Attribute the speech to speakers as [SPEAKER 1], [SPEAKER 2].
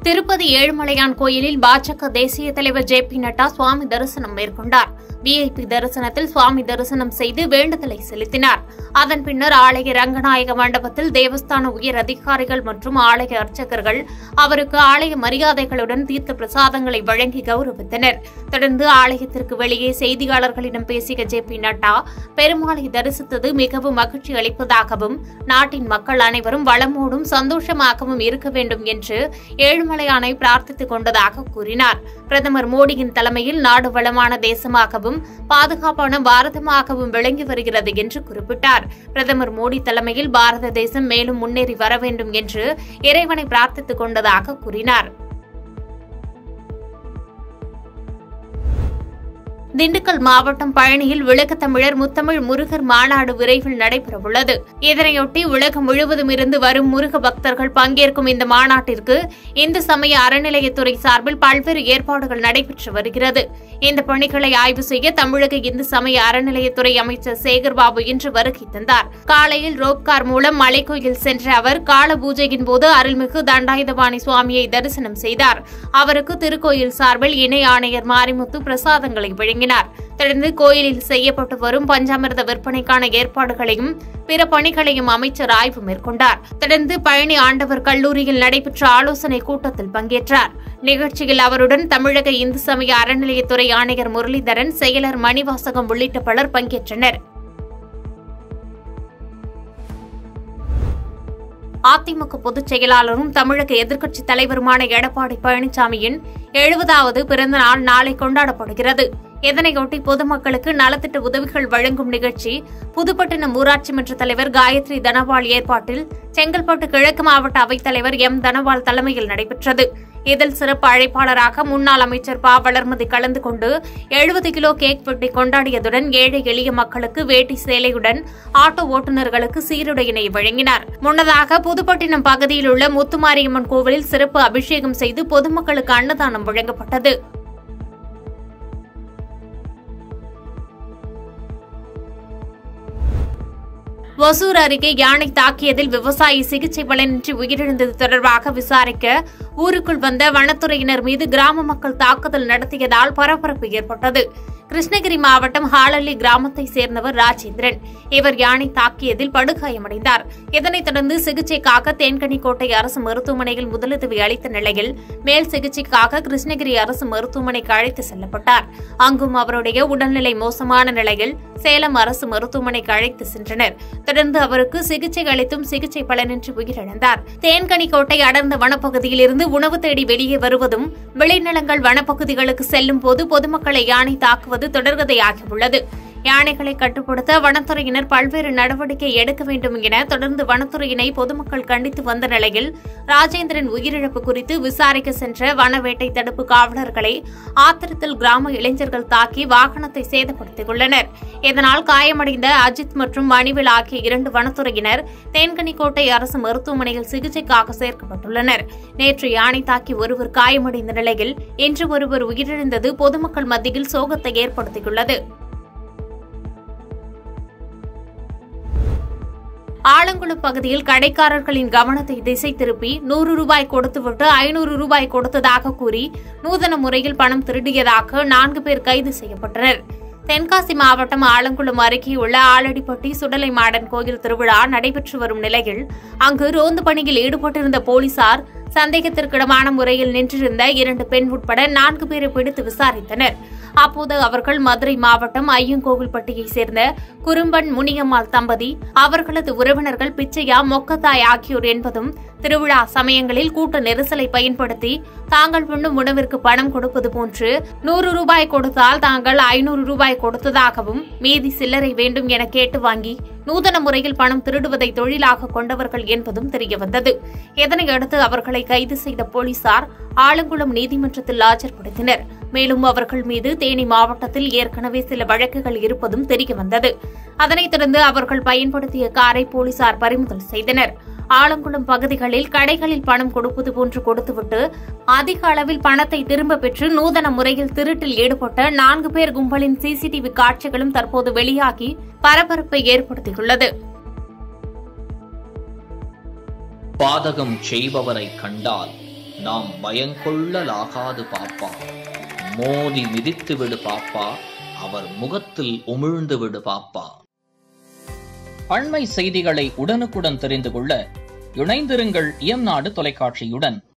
[SPEAKER 1] திருப்பதி ஏழுமலையான் கோயிலில் பாஜக தேசிய தலைவர் ஜே பி நட்டா சுவாமி தரிசனம் மேற்கொண்டார் விஐபி தரிசனத்தில் சுவாமி தரிசனம் செய்து வேண்டுதலை செலுத்தினார் அதன் பின்னர் ஆலய ரங்கநாயக மண்டபத்தில் தேவஸ்தான உயர் அதிகாரிகள் மற்றும் ஆலய அர்ச்சகர்கள் அவருக்கு ஆலய மரியாதைகளுடன் தீர்த்த பிரசாதங்களை வழங்கி கௌரவித்தனர் தொடர்ந்து ஆலயத்திற்கு வெளியே செய்தியாளர்களிடம் பேசிய ஜே பி நட்டா பெருமாளை தரிசித்தது மிகவும் மகிழ்ச்சி அளிப்பதாகவும் நாட்டின் மக்கள் அனைவரும் வளமோடும் சந்தோஷமாகவும் இருக்க வேண்டும் என்று ஏழுமலையானை பிரார்த்தித்துக் கொண்டதாக கூறினார் பிரதமர் மோடியின் தலைமையில் நாடு வளமான தேசமாகவும் பாதுகாப்பான பாரதமாகவும் விளங்கி வருகிறது என்று குறிப்பிட்டார் பிரதமர் மோடி தலைமையில் பாரத தேசம் மேலும் முன்னேறி வர வேண்டும் என்று இறைவனை பிரார்த்தித்துக் கொண்டதாக கூறினார் திண்டுக்கல் மாவட்டம் பழனியில் உலக தமிழர் முத்தமிழ் முருகர் மாநாடு விரைவில் நடைபெறவுள்ளது இதனையொட்டி உலகம் முழுவதும் இருந்து வரும் முருக பக்தர்கள் பங்கேற்கும் இந்த மாநாட்டிற்கு இந்து சமய அறநிலையத்துறை சார்பில் பல்வேறு ஏற்பாடுகள் நடைபெற்று வருகிறது இந்த பணிகளை ஆய்வு செய்ய தமிழக இந்து சமய அறநிலையத்துறை அமைச்சர் சேகர்பாபு இன்று வருகை தந்தார் காலையில் ரோப்கார் மூலம் மலைக்கோயில் சென்ற அவர் கால பூஜையின் போது அருள்மிகு தண்டாயுதபாணி சுவாமியை தரிசனம் செய்தார் அவருக்கு திருக்கோயில் சார்பில் இணை ஆணையர் மாரிமுத்து பிரசாதங்களை வழங்கினார் தொடர்ந்து கோயிலில் செய்யப்பட்டு வரும் பஞ்சாமிர்த விற்பனைக்கான ஏற்பாடுகளையும் பிற பணிகளையும் அமைச்சர் ஆய்வு மேற்கொண்டார் தொடர்ந்து பழனி ஆண்டவர் கல்லூரியில் நடைபெற்ற ஆலோசனை கூட்டத்தில் பங்கேற்றார் நிகழ்ச்சியில் அவருடன் தமிழக இந்து சமய அறநிலையத்துறை ஆணையர் முரளிதரன் செயலர் மணிவாசகம் உள்ளிட்ட பலர் பங்கேற்றனர் அதிமுக பொதுச் செயலாளரும் தமிழக எதிர்க்கட்சித் தலைவருமான எடப்பாடி பழனிசாமியின் எழுபதாவது பிறந்த நாள் நாளை கொண்டாடப்படுகிறது இதனையொட்டி பொதுமக்களுக்கு நலத்திட்ட உதவிகள் வழங்கும் நிகழ்ச்சி புதுப்பட்டினம் ஊராட்சி மன்ற தலைவர் காயத்ரி தனபால் ஏற்பாட்டில் செங்கல்பட்டு கிழக்கு மாவட்ட அவைத்தலைவர் எம் தனபால் தலைமையில் நடைபெற்றது இதில் சிறப்பு அழைப்பாளராக முன்னாள் அமைச்சர் ப வளர்மதி கலந்து கொண்டு எழுபது கிலோ கேக் வெட்டி கொண்டாடியதுடன் ஏழை எளிய மக்களுக்கு வேட்டி சேலையுடன் ஆட்டோ ஓட்டுநர்களுக்கு சீருடையினை வழங்கினார் முன்னதாக புதுப்பட்டினம் பகுதியில் உள்ள முத்துமாரியம்மன் கோவிலில் சிறப்பு அபிஷேகம் செய்து பொதுமக்களுக்கு அன்னதானம் வழங்கப்பட்டது ஒசூர் அருகே யானை தாக்கியதில் விவசாயி சிகிச்சை பலனின்றி உயிரிழந்தது தொடர்பாக விசாரிக்க ஊருக்குள் வந்த வனத்துறையினர் மீது கிராம மக்கள் தாக்குதல் நடத்தியதால் பரபரப்பு ஏற்பட்டது கிருஷ்ணகிரி மாவட்டம் ஹாலல்லி கிராமத்தை சேர்ந்தவர் ராஜேந்திரன் இவர் யானை தாக்கியதில் படுகாயமடைந்தார் இதனைத் தொடர்ந்து சிகிச்சைக்காக தேன்கனிக்கோட்டை அரசு மருத்துவமனையில் முதலுதவி அளித்த நிலையில் மேல் சிகிச்சைக்காக கிருஷ்ணகிரி அரசு மருத்துவமனைக்கு அழைத்து செல்லப்பட்டார் அங்கும் அவருடைய உடல்நிலை மோசமான நிலையில் சேலம் அரசு மருத்துவமனைக்கு அழைத்து சென்றனர் தொடர்ந்து அவருக்கு சிகிச்சை அளித்தும் சிகிச்சை பலனின்றி உயிரிழந்தார் தேன்கனிக்கோட்டை அடர்ந்த வனப்பகுதியில் இருந்து உணவு தேடி வெளியே வருவதும் விளைநிலங்கள் வனப்பகுதிகளுக்கு செல்லும் போது பொதுமக்களை யானை தாக்குவது தொடர்கதையாகியுள்ளது யானைகளை கட்டுப்படுத்த வனத்துறையினர் பல்வேறு நடவடிக்கை எடுக்க வேண்டும் என தொடர்ந்து வனத்துறையினை பொதுமக்கள் கண்டித்து வந்த நிலையில் ராஜேந்திரன் உயிரிழப்பு குறித்து விசாரிக்க சென்ற வனவேட்டை தடுப்பு காவலர்களை ஆத்திரத்தில் கிராம இளைஞர்கள் தாக்கி வாகனத்தை சேதப்படுத்தியுள்ளனர் இதனால் காயமடைந்த அஜித் மற்றும் மணிவேல் ஆகிய இரண்டு வனத்துறையினர் தேன்கனிக்கோட்டை அரசு மருத்துவமனையில் சிகிச்சைக்காக சேர்க்கப்பட்டுள்ளனர் நேற்று யானை தாக்கி ஒருவர் காயமடைந்த நிலையில் இன்று ஒருவர் உயிரிழந்தது பொதுமக்கள் மத்தியில் சோகத்தை ஏற்படுத்தியுள்ளது ஆலங்குளம் பகுதியில் கடைக்காரர்களின் கவனத்தை திசை திருப்பி நூறு ரூபாய் கொடுத்துவிட்டு ஐநூறு ரூபாய் கொடுத்ததாக கூறி நூதன முறையில் பணம் திருடியதாக நான்கு பேர் கைது செய்யப்பட்டனர் தென்காசி மாவட்டம் ஆலங்குளம் அருகே உள்ள ஆலடிப்பட்டி சுடலை மாடன் கோயில் திருவிழா நடைபெற்று வரும் நிலையில் அங்கு ரோந்து பணியில் ஈடுபட்டிருந்த போலீசார் சந்தேகத்திற்கிடமான முறையில் நின்றிருந்த இரண்டு பெண் உட்பட நான்கு பேரை பிடித்து விசாரித்தனர் அப்போது அவர்கள் மதுரை மாவட்டம் ஐயங்கோவில்பட்டியைச் சேர்ந்த குறும்பன் முனியம்மாள் தம்பதி அவர்களது உறவினர்கள் பிச்சையா மொக்கத்தாய் ஆகியோர் என்பதும் திருவிழா சமயங்களில் கூட்ட நெரிசலை பயன்படுத்தி தாங்கள் உண்ணும் உணவிற்கு பணம் கொடுப்பது போன்று நூறு ரூபாய் கொடுத்தால் தாங்கள் ஐநூறு ரூபாய் கொடுத்ததாகவும் மீதி சில்லறை வேண்டும் என கேட்டு வாங்கி நூதன முறையில் பணம் திருடுவதை தொழிலாக கொண்டவர்கள் என்பதும் தெரியவந்தது இதனையடுத்து அவர்களை கைது செய்த போலீசார் ஆலங்குளம் நீதிமன்றத்தில் ஆஜர்படுத்தினர் மேலும் அவர்கள் மீது தேனி மாவட்டத்தில் ஏற்கனவே சில வழக்குகள் இருப்பதும் தெரியவந்தது அதனைத் தொடர்ந்து அவர்கள் பயன்படுத்திய காரை போலீசார் பறிமுதல் செய்தனர் ஆலங்குளம் பகுதிகளில் கடைகளில் பணம் கொடுப்பது போன்று கொடுத்துவிட்டு அதிக அளவில் பணத்தை திரும்ப பெற்று நூதன முறையில் திருட்டில் ஈடுபட்ட நான்கு பேர் கும்பலின் சிசிடிவி காட்சிகளும் தற்போது வெளியாகி பரபரப்பை ஏற்படுத்தியுள்ளது
[SPEAKER 2] பாதகம் செய்பவரை கண்டால் நாம் பயங்கொள்ளலாகாது பாப்பா மோதி மிதித்து விடு பாப்பா அவர் முகத்தில் உமிழ்ந்து விடு பாப்பா அண்மை செய்திகளை உடனுக்குடன் தெரிந்து கொள்ள இணைந்திருங்கள் இயம்நாடு தொலைக்காட்சியுடன்